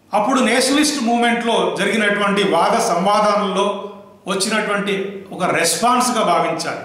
అప్పుడు నేషనలిస్ట్ మూమెంట్లో జరిగినటువంటి వాద సంవాదాలలో వచ్చినటువంటి ఒక రెస్పాన్స్గా భావించాలి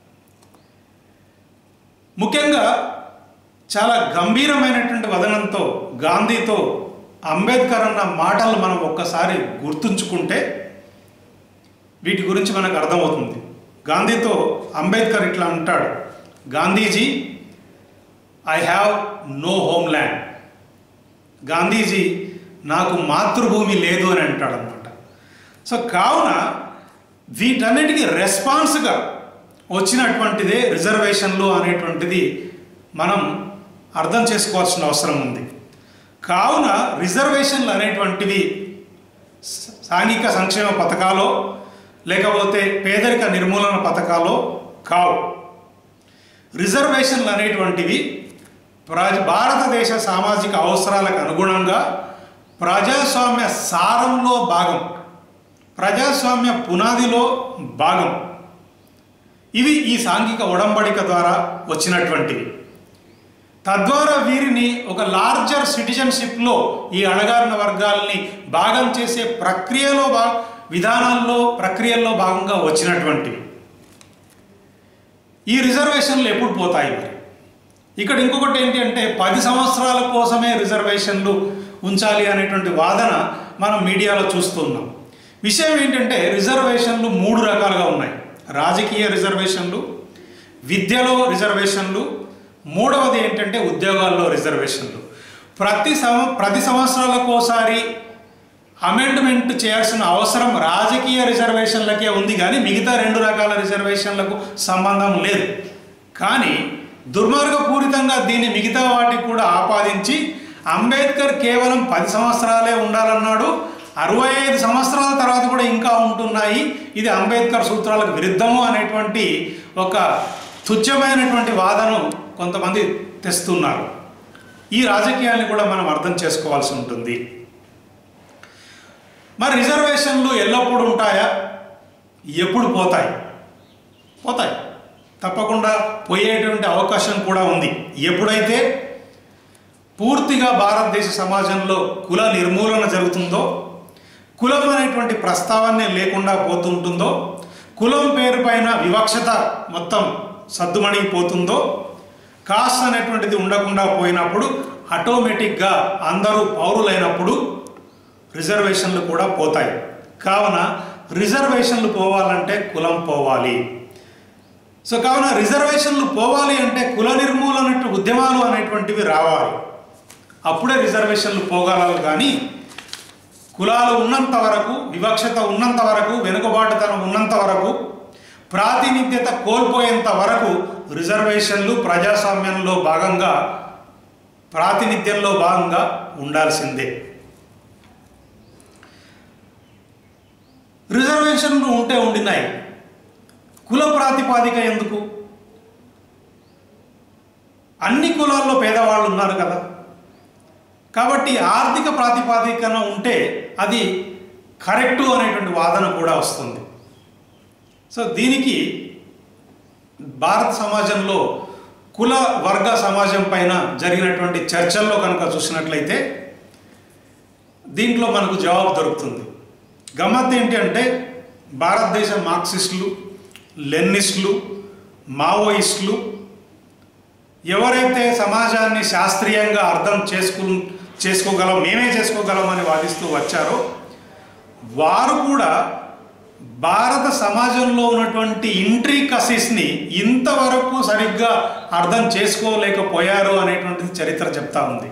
ముఖ్యంగా చాలా గంభీరమైనటువంటి వదనంతో గాంధీతో అంబేద్కర్ అన్న మాటలు మనం ఒక్కసారి గుర్తుంచుకుంటే వీటి గురించి మనకు అర్థమవుతుంది గాంధీతో అంబేద్కర్ ఇట్లా అంటాడు Gandhiji I have no homeland Gandhiji నాకు మాతృభూమి లేదు అని అంటాడు అనమాట సో కావున వీటన్నిటికీ రెస్పాన్స్గా వచ్చినటువంటిదే రిజర్వేషన్లు అనేటువంటిది మనం అర్థం చేసుకోవాల్సిన అవసరం ఉంది కావున రిజర్వేషన్లు అనేటువంటివి స- సాంఘిక సంక్షేమ పథకాలో లేకపోతే పేదరిక నిర్మూలన పథకాలో కావు రిజర్వేషన్లు అనేటువంటివి ప్రజ భారతదేశ సామాజిక అవసరాలకు అనుగుణంగా ప్రజాస్వామ్య సారంలో భాగం ప్రజాస్వామ్య పునాదిలో భాగం ఇవి ఈ సాంఘిక ఒడంబడిక ద్వారా వచ్చినటువంటివి తద్వారా వీరిని ఒక లార్జర్ సిటిజన్షిప్లో ఈ అణగారిన వర్గాల్ని భాగం చేసే ప్రక్రియలో భా విధానాల్లో ప్రక్రియల్లో భాగంగా వచ్చినటువంటివి ఈ రిజర్వేషన్లు ఎప్పుడు పోతాయి మరి ఇక్కడ ఇంకొకటి ఏంటి అంటే పది సంవత్సరాల కోసమే రిజర్వేషన్లు ఉంచాలి అనేటువంటి వాదన మనం మీడియాలో చూస్తున్నాం విషయం ఏంటంటే రిజర్వేషన్లు మూడు రకాలుగా ఉన్నాయి రాజకీయ రిజర్వేషన్లు విద్యలో రిజర్వేషన్లు మూడవది ఏంటంటే ఉద్యోగాల్లో రిజర్వేషన్లు ప్రతి సంవ ప్రతి సంవత్సరాలకోసారి అమెండ్మెంట్ చేయాల్సిన అవసరం రాజకీయ రిజర్వేషన్లకే ఉంది కానీ మిగతా రెండు రకాల రిజర్వేషన్లకు సంబంధం లేదు కానీ దుర్మార్గపూరితంగా దీన్ని మిగతా వాటికి కూడా ఆపాదించి అంబేద్కర్ కేవలం పది సంవత్సరాలే ఉండాలన్నాడు అరవై ఐదు సంవత్సరాల తర్వాత కూడా ఇంకా ఉంటున్నాయి ఇది అంబేద్కర్ సూత్రాలకు విరుద్ధము అనేటువంటి ఒక తుచ్చమైనటువంటి వాదను కొంతమంది తెస్తున్నారు ఈ రాజకీయాన్ని కూడా మనం అర్థం చేసుకోవాల్సి ఉంటుంది మరి రిజర్వేషన్లు ఎల్లప్పుడూ ఉంటాయా ఎప్పుడు పోతాయి పోతాయి తప్పకుండా పోయేటువంటి అవకాశం కూడా ఉంది ఎప్పుడైతే పూర్తిగా భారతదేశ సమాజంలో కుల నిర్మూలన జరుగుతుందో కులం అనేటువంటి ప్రస్తావనే లేకుండా పోతుంటుందో కులం పేరు పైన వివక్షత మొత్తం సద్దుమణిగిపోతుందో కాస్ట్ అనేటువంటిది ఉండకుండా పోయినప్పుడు ఆటోమేటిక్గా అందరూ పౌరులైనప్పుడు రిజర్వేషన్లు కూడా పోతాయి కావున రిజర్వేషన్లు పోవాలంటే కులం పోవాలి సో కావున రిజర్వేషన్లు పోవాలి అంటే కుల నిర్మూలన ఉద్యమాలు అనేటువంటివి రావాలి అప్పుడే రిజర్వేషన్లు పోగలవు కానీ కులాలు ఉన్నంత వరకు వివక్షత ఉన్నంత వరకు వెనుకబాటుతనం ఉన్నంత వరకు ప్రాతినిధ్యత కోల్పోయేంత వరకు రిజర్వేషన్లు ప్రజాస్వామ్యంలో భాగంగా ప్రాతినిధ్యంలో భాగంగా ఉండాల్సిందే రిజర్వేషన్లు ఉంటే ఉండినాయి కుల ప్రాతిపాదిక ఎందుకు అన్ని కులాల్లో పేదవాళ్ళు ఉన్నారు కదా కాబట్టి ఆర్థిక ప్రాతిపాదికన ఉంటే అది కరెక్టు అనేటువంటి వాదన కూడా వస్తుంది సో దీనికి భారత సమాజంలో కుల వర్గ సమాజం పైన జరిగినటువంటి చర్చల్లో కనుక చూసినట్లయితే దీంట్లో మనకు జవాబు దొరుకుతుంది గమ్మత్ ఏంటి అంటే భారతదేశ మార్క్సిస్టులు లెన్నిస్టులు మావోయిస్టులు ఎవరైతే సమాజాన్ని శాస్త్రీయంగా అర్థం చేసుకు చేసుకోగలం మేమే చేసుకోగలం అని వాదిస్తూ వచ్చారో వారు కూడా భారత సమాజంలో ఉన్నటువంటి ఇంట్రీకసిస్ని ఇంతవరకు సరిగ్గా అర్థం చేసుకోలేకపోయారు అనేటువంటిది చరిత్ర చెప్తా ఉంది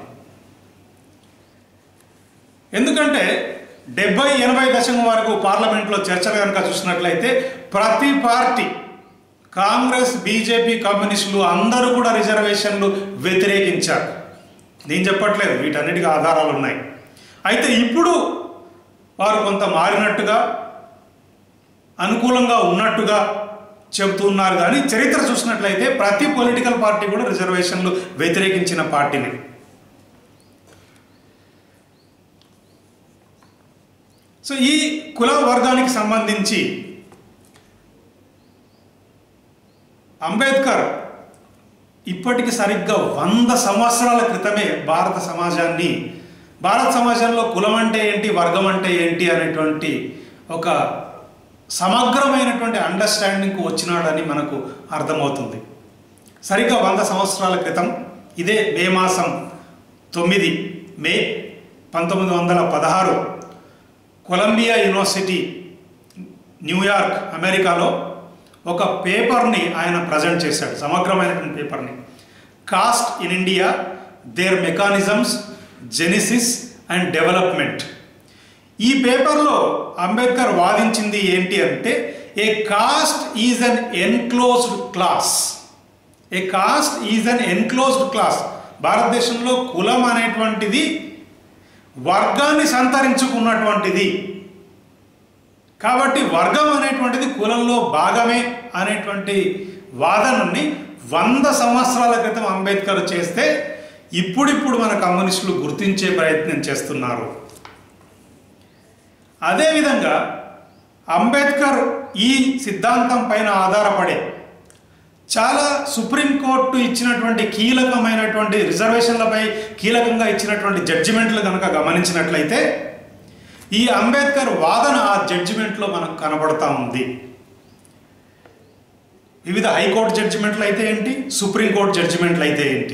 ఎందుకంటే డెబ్బై ఎనభై దశకం వరకు పార్లమెంట్లో చర్చలు కనుక చూసినట్లయితే ప్రతి పార్టీ కాంగ్రెస్ బీజేపీ కమ్యూనిస్టులు అందరూ కూడా రిజర్వేషన్లు వ్యతిరేకించారు నేను చెప్పట్లేదు వీటన్నిటికీ ఆధారాలు ఉన్నాయి అయితే ఇప్పుడు వారు కొంత మారినట్టుగా అనుకూలంగా ఉన్నట్టుగా చెబుతున్నారు కానీ చరిత్ర చూసినట్లయితే ప్రతి పొలిటికల్ పార్టీ కూడా రిజర్వేషన్లు వ్యతిరేకించిన పార్టీని సో ఈ కుల వర్గానికి సంబంధించి అంబేద్కర్ ఇప్పటికి సరిగ్గా వంద సంవత్సరాల క్రితమే భారత సమాజాన్ని భారత సమాజంలో కులం అంటే ఏంటి వర్గం అంటే ఏంటి అనేటువంటి ఒక సమగ్రమైనటువంటి అండర్స్టాండింగ్కు వచ్చినాడని మనకు అర్థమవుతుంది సరిగ్గా వంద సంవత్సరాల క్రితం ఇదే మే మాసం తొమ్మిది మే పంతొమ్మిది వందల పదహారు కొలంబియా యూనివర్సిటీ న్యూయార్క్ అమెరికాలో ఒక పేపర్ని ఆయన ప్రజెంట్ చేశాడు సమగ్రమైనటువంటి పేపర్ని caste in India their mechanisms genesis and development ఈ పేపర్లో అంబేద్కర్ వాదించింది ఏంటి అంటే a caste is an enclosed class a caste is an enclosed class భారతదేశంలో కులం అనేటువంటిది వర్గాన్ని సంతరించుకున్నటువంటిది కాబట్టి వర్గం అనేటువంటిది కులంలో భాగమే అనేటువంటి వాదనని వంద సంవత్సరాల క్రితం అంబేద్కర్ చేస్తే ఇప్పుడిప్పుడు మన కమ్యూనిస్టులు గుర్తించే ప్రయత్నం చేస్తున్నారు అదేవిధంగా అంబేద్కర్ ఈ సిద్ధాంతం పైన ఆధారపడే చాలా సుప్రీంకోర్టు ఇచ్చినటువంటి కీలకమైనటువంటి రిజర్వేషన్లపై కీలకంగా ఇచ్చినటువంటి జడ్జిమెంట్లు కనుక గమనించినట్లయితే ఈ అంబేద్కర్ వాదన ఆ జడ్జిమెంట్లో మనకు కనబడతా ఉంది వివిధ హైకోర్టు జడ్జిమెంట్లు అయితే ఏంటి సుప్రీంకోర్టు జడ్జిమెంట్లు అయితే ఏంటి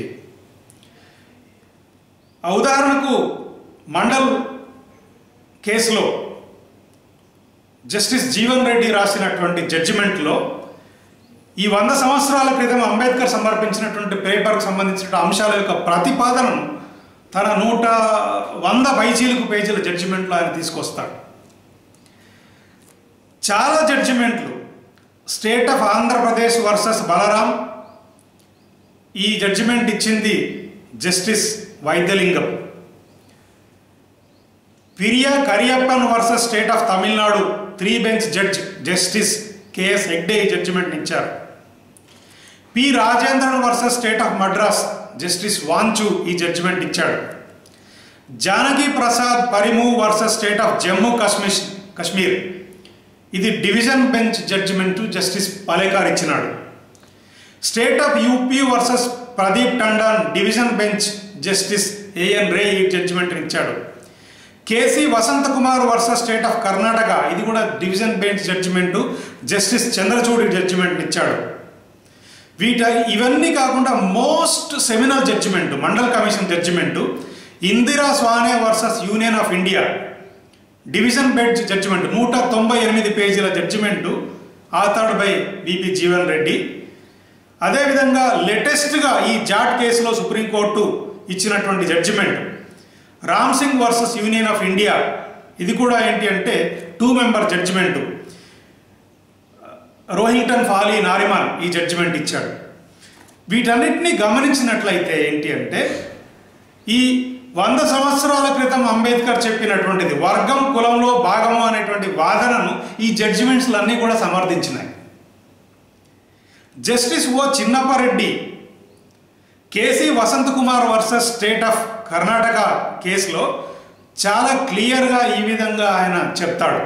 ఆ ఉదాహరణకు మండల్ కేసులో జస్టిస్ జీవన్ రెడ్డి రాసినటువంటి జడ్జిమెంట్లో ఈ వంద సంవత్సరాల క్రితం అంబేద్కర్ సమర్పించినటువంటి పేపర్కు సంబంధించిన అంశాల యొక్క ప్రతిపాదనను తన నూట వంద పైచీలకు పేజీల జడ్జిమెంట్లో ఆయన తీసుకొస్తాడు చాలా జడ్జిమెంట్లు state of Andhra Pradesh versus Balaram ఈ జడ్జిమెంట్ ఇచ్చింది justice Vaidyalingam Periya Kariappan versus state of Tamil Nadu three bench judge justice KS Hegde ఈ జడ్జిమెంట్ ఇచ్చారు P Rajendran versus state of Madras justice Wanchoo ఈ జడ్జిమెంట్ ఇచ్చాడు Janaki Prasad Parimoo versus state of Jammu Kashmir Kashmir ఇది division bench judgment justice Palekar ఇచ్చినాడు state of UP versus Pradeep Tandon division bench justice AN Ray ఈ judgment ఇచ్చాడు KC Vasanth Kumar versus state of Karnataka ఇది కూడా డివిజన్ బెంచ్ జడ్జిమెంట్ జస్టిస్ చంద్రచూడి జడ్జిమెంట్ ఇచ్చాడు వీట ఇవన్నీ కాకుండా most seminal judgment Mandal commission judgment Indira Sawhney versus union of India division bench judgment నూట తొంభై ఎనిమిది పేజీల judgment authored by BP Jeevan Reddy అదేవిధంగా లేటెస్ట్గా ఈ జాట్ కేసులో సుప్రీంకోర్టు ఇచ్చినటువంటి judgment Ram Singh versus union of India ఇది కూడా ఏంటి అంటే two member judgment Rohinton Fali Nariman ఈ జడ్జిమెంట్ ఇచ్చాడు వీటన్నిటిని గమనించినట్లయితే ఏంటి అంటే ఈ వంద సంవత్సరాల క్రితం అంబేద్కర్ చెప్పినటువంటిది వర్గం కులంలో భాగము అనేటువంటి వాదనను ఈ జడ్జిమెంట్స్లన్నీ కూడా సమర్థించినాయి justice O Chinnappa Reddy KC Vasanth Kumar versus state of Karnataka కేసులో చాలా క్లియర్గా ఈ విధంగా ఆయన చెప్తాడు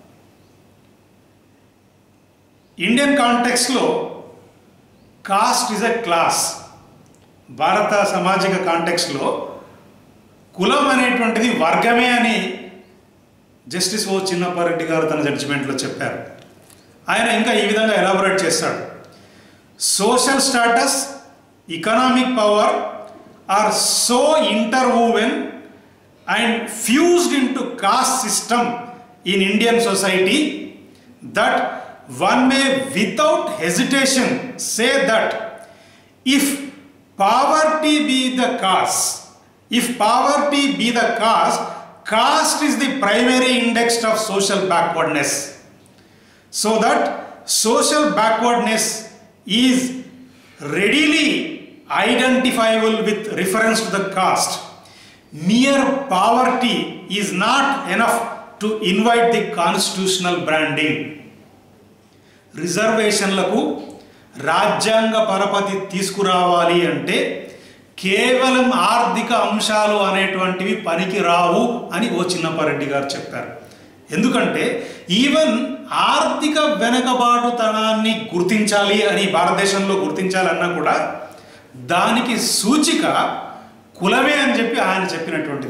ఇండియన్ కాంటెక్స్లో కాస్ట్ ఇస్ ఎ క్లాస్ భారత సామాజిక కాంటెక్స్లో కులం అనేటువంటిది వర్గమే అని జస్టిస్ ఓ చిన్నప్పారెడ్డి గారు తన జడ్జిమెంట్లో చెప్పారు ఆయన ఇంకా ఈ విధంగా ఎలాబొరేట్ చేస్తాడు social status economic power are so interwoven and fused into caste system in Indian society that one may without hesitation say that if poverty be the cause, if poverty be the cause, caste is the primary index of social backwardness. So that social backwardness is readily identifiable with reference to the caste. Mere poverty is not enough to invite the constitutional branding. రిజర్వేషన్లకు రాజ్యాంగ పరపతి తీసుకురావాలి అంటే కేవలం ఆర్థిక అంశాలు అనేటువంటివి పనికి రావు అని ఓ చిన్నప్పారెడ్డి గారు చెప్పారు ఎందుకంటే ఈవెన్ ఆర్థిక వెనకబాటుతనాన్ని గుర్తించాలి అని భారతదేశంలో గుర్తించాలన్నా కూడా దానికి సూచిక కులమే అని చెప్పి ఆయన చెప్పినటువంటిది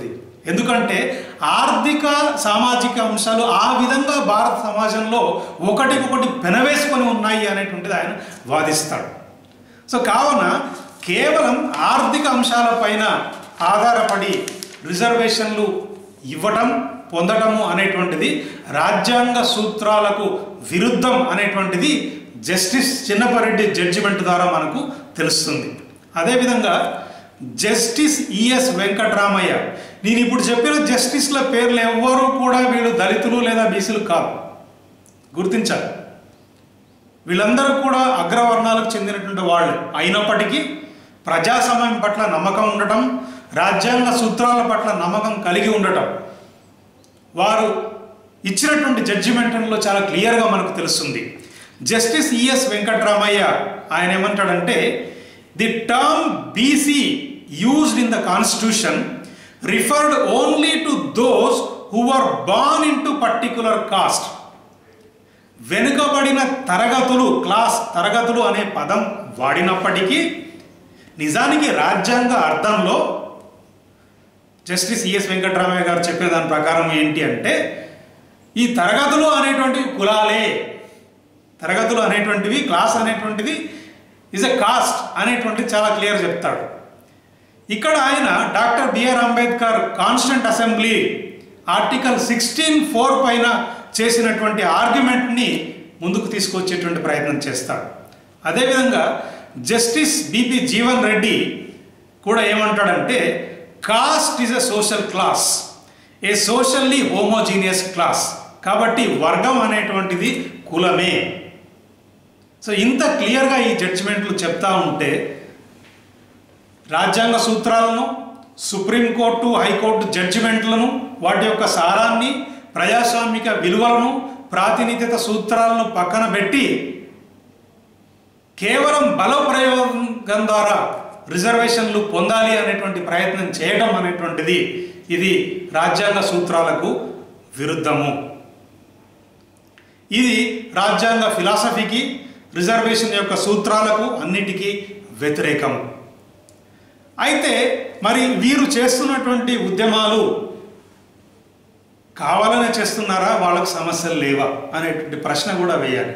ఎందుకంటే ఆర్థిక సామాజిక అంశాలు ఆ విధంగా భారత సమాజంలో ఒకటికొకటి పెనవేసుకొని ఉన్నాయి అనేటువంటిది ఆయన వాదిస్తాడు సో కావున కేవలం ఆర్థిక అంశాలపైన ఆధారపడి రిజర్వేషన్లు ఇవ్వటం పొందటము అనేటువంటిది రాజ్యాంగ సూత్రాలకు విరుద్ధం అనేటువంటిది జస్టిస్ చిన్నపరెడ్డి జడ్జిమెంట్ ద్వారా మనకు తెలుస్తుంది అదేవిధంగా జస్టిస్ ఈఎస్ వెంకటరామయ్య నేను ఇప్పుడు చెప్పిన జస్టిస్ల పేర్లు ఎవ్వరూ కూడా వీళ్ళు దళితులు లేదా బీసీలు కాదు గుర్తించాలి వీళ్ళందరూ కూడా అగ్రవర్ణాలకు చెందినటువంటి వాళ్ళు అయినప్పటికీ ప్రజాస్వామ్యం పట్ల నమ్మకం ఉండటం రాజ్యాంగ సూత్రాల పట్ల నమ్మకం కలిగి ఉండటం వారు ఇచ్చినటువంటి జడ్జిమెంట్లో చాలా క్లియర్గా మనకు తెలుస్తుంది జస్టిస్ ఈఎస్ వెంకట్రామయ్య ఆయన ఏమంటాడంటే the term BC used in the constitution referred only to those who are born in to particular caste వెనుకబడిన తరగతులు క్లాస్ తరగతులు అనే పదం వాడినప్పటికీ నిజానికి రాజ్యాంగ అర్థంలో జస్టిస్ ఈఎస్ వెంకటరామయ్య గారు చెప్పిన దాని ప్రకారం ఏంటి అంటే ఈ తరగతులు అనేటువంటివి కులాలే తరగతులు అనేటువంటివి క్లాస్ అనేటువంటిది ఇస్ ఎ కాస్ట్ అనేటువంటిది చాలా క్లియర్ చెప్తాడు ఇక్కడ ఆయన doctor B R Ambedkar constituent assembly article sixteen four పైన చేసినటువంటి ఆర్గ్యుమెంట్ని ముందుకు తీసుకొచ్చేటువంటి ప్రయత్నం చేస్తాడు అదేవిధంగా జస్టిస్ బిపి జీవన్ రెడ్డి కూడా ఏమంటాడంటే caste is a social class a socially homogeneous class కాబట్టి వర్గం అనేటువంటిది కులమే సో ఇంత క్లియర్గా ఈ జడ్జిమెంట్లు చెప్తా ఉంటే రాజ్యాంగ సూత్రాలను సుప్రీంకోర్టు హైకోర్టు జడ్జిమెంట్లను వాటి యొక్క సారాన్ని ప్రజాస్వామిక విలువలను ప్రాతినిధ్యత సూత్రాలను పక్కన పెట్టి కేవలం బల ప్రయోగం ద్వారా రిజర్వేషన్లు పొందాలి అనేటువంటి ప్రయత్నం చేయడం అనేటువంటిది ఇది రాజ్యాంగ సూత్రాలకు విరుద్ధము ఇది రాజ్యాంగ ఫిలాసఫీకి రిజర్వేషన్ యొక్క సూత్రాలకు అన్నిటికీ వ్యతిరేకము అయితే మరి వీరు చేస్తున్నటువంటి ఉద్యమాలు కావాలనే చేస్తున్నారా వాళ్ళకు సమస్యలు లేవా అనేటువంటి ప్రశ్న కూడా వేయాలి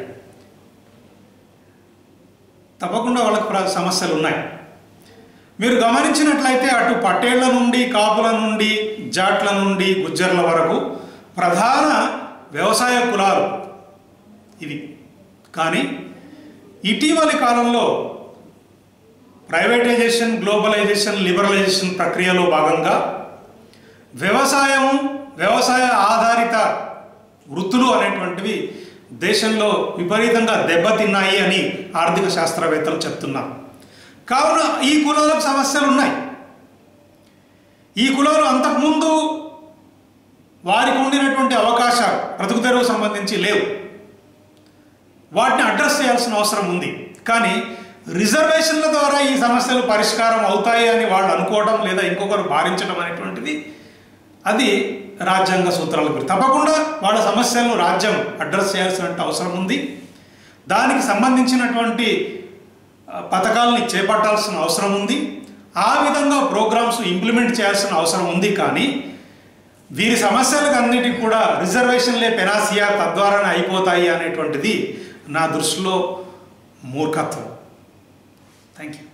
తప్పకుండా వాళ్ళకి ప్ర- సమస్యలు ఉన్నాయి మీరు గమనించినట్లయితే అటు పటేళ్ల నుండి కాపుల నుండి జాట్ల నుండి గుజ్జర్ల వరకు ప్రధాన వ్యవసాయ కులాలు ఇవి కానీ ఇటీవలి కాలంలో ప్రైవేటైజేషన్ గ్లోబలైజేషన్ లిబరలైజేషన్ ప్రక్రియలో భాగంగా వ్యవసాయం వ్యవసాయ ఆధారిత వృత్తులు అనేటువంటివి దేశంలో విపరీతంగా దెబ్బతిన్నాయి అని ఆర్థిక శాస్త్రవేత్తలు చెప్తున్నారు కావున ఈ కులాలకు సమస్యలు ఉన్నాయి ఈ కులాలు అంతకుముందు వారికి ఉండినటువంటి అవకాశాలు బ్రతుకు తెరువు సంబంధించి లేవు వాటిని అడ్రస్ చేయాల్సిన అవసరం ఉంది కానీ రిజర్వేషన్ల ద్వారా ఈ సమస్యలు పరిష్కారం అవుతాయి అని వాళ్ళు అనుకోవడం లేదా ఇంకొకరు భావించడం అనేటువంటిది అది రాజ్యాంగ సూత్రాలకు విరుద్ధం. తప్పకుండా వాళ్ళ సమస్యలను రాజ్యం అడ్రస్ చేయాల్సిన అవసరం ఉంది దానికి సంబంధించినటువంటి ఆ, పథకాలని చేపట్టాల్సిన అవసరం ఉంది ఆ విధంగా ప్రోగ్రామ్స్ ఇంప్లిమెంట్ చేయాల్సిన అవసరం ఉంది కానీ వీరి సమస్యలకు అన్నిటికీ కూడా రిజర్వేషన్లే పెనాసియా తద్వారానే అయిపోతాయి అనేటువంటిది నా దృష్టిలో మూర్ఖత్వం థ్యాంక్ యూ